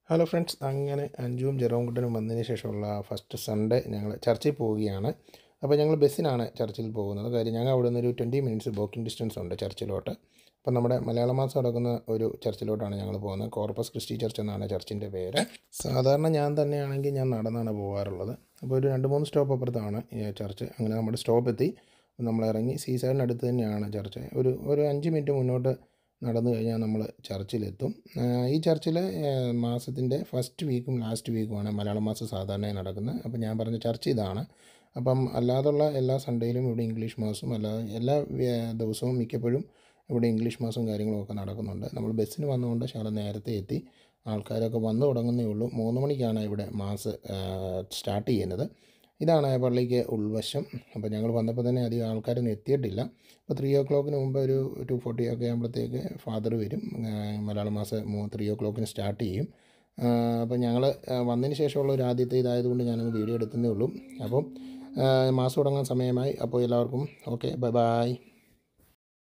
hello friends അങ്ങനെ അഞ്ചും ജെറോംകുട്ടനും വന്നതിന് ശേഷമുള്ള ഫസ്റ്റ് സൺഡേ ഞങ്ങൾ ചർച്ചിൽ പോവുകയാണ് അപ്പോൾ ഞങ്ങൾ ബസ്സിനാണ് ചർച്ചിൽ പോകുന്നത് കാര്യം ഞങ്ങൾ അവിടെ നിന്ന് ഒരു ട്വൻറ്റി മിനിറ്റ്സ് വാക്കിംഗ് ഡിസ്റ്റൻസ് ഉണ്ട് ചർച്ചിലോട്ട് അപ്പോൾ നമ്മുടെ മലയാള മാസം നടക്കുന്ന ഒരു ചർച്ചിലോട്ടാണ് ഞങ്ങൾ പോകുന്നത് കോർപ്പസ് ക്രിസ്റ്റി ചർച്ച് എന്നാണ് ചർച്ചിൻ്റെ പേര് സാധാരണ ഞാൻ തന്നെയാണെങ്കിൽ ഞാൻ നടന്നാണ് പോകാറുള്ളത് അപ്പോൾ ഒരു രണ്ട് മൂന്ന് സ്റ്റോപ്പ് അപ്പുറത്താണ് ഈ ചർച്ച് അങ്ങനെ നമ്മുടെ സ്റ്റോപ്പ് എത്തി നമ്മൾ ഇറങ്ങി സീ സൈഡിനടുത്ത് തന്നെയാണ് ചർച്ച് ഒരു ഒരു അഞ്ച് മിനിറ്റ് മുന്നോട്ട് നടന്നു കഴിഞ്ഞാൽ നമ്മൾ ചർച്ചിലെത്തും ആ, ഈ ചർച്ചിൽ മാസത്തിൻ്റെ ഫസ്റ്റ് വീക്കും ലാസ്റ്റ് വീക്കുമാണ് മലയാളം മാസം സാധാരണയായി നടക്കുന്നത് അപ്പോൾ ഞാൻ പറഞ്ഞ ചർച്ച് ഇതാണ് അപ്പം അല്ലാതുള്ള എല്ലാ സൺഡേയിലും ഇവിടെ ഇംഗ്ലീഷ് മാസവും അല്ലാതെ എല്ലാ വ്യ- ദിവസവും മിക്കപ്പോഴും ഇവിടെ ഇംഗ്ലീഷ് മാസവും കാര്യങ്ങളും ഒക്കെ നടക്കുന്നുണ്ട് നമ്മൾ ബസ്സിന് വന്നുകൊണ്ട് ശകലം നേരത്തെ എത്തി ആൾക്കാരൊക്കെ വന്നു തുടങ്ങുന്നേ ഉള്ളൂ മൂന്ന് മണിക്കാണ് ഇവിടെ മാസ് സ്റ്റാർട്ട് ചെയ്യുന്നത് ഇതാണ് പള്ളിക്ക് ഉൾവശം അപ്പോൾ ഞങ്ങൾ വന്നപ്പോൾ തന്നെ അധികം ആൾക്കാരൊന്നും എത്തിയിട്ടില്ല അപ്പോൾ ത്രീ ഓ ക്ലോക്കിന് മുമ്പ് ഒരു ടു ഫോർട്ടി ഒക്കെ ആകുമ്പോഴത്തേക്ക് ഫാദർ വരും ആ, മലയാളം മാസം മൂ ത്രീ ഓ ക്ലോക്കിന് സ്റ്റാർട്ട് ചെയ്യും ആ, അപ്പോൾ ഞങ്ങൾ വന്നതിന് ശേഷമുള്ള ഒരു ആദ്യത്തെ ഇതായതുകൊണ്ട് ഞാനൊന്ന് വീഡിയോ എടുക്കുന്നേ ഉള്ളൂ അപ്പം ആ, മാസം തുടങ്ങാൻ സമയമായി അപ്പോൾ എല്ലാവർക്കും ഓക്കെ ബൈ ബൈ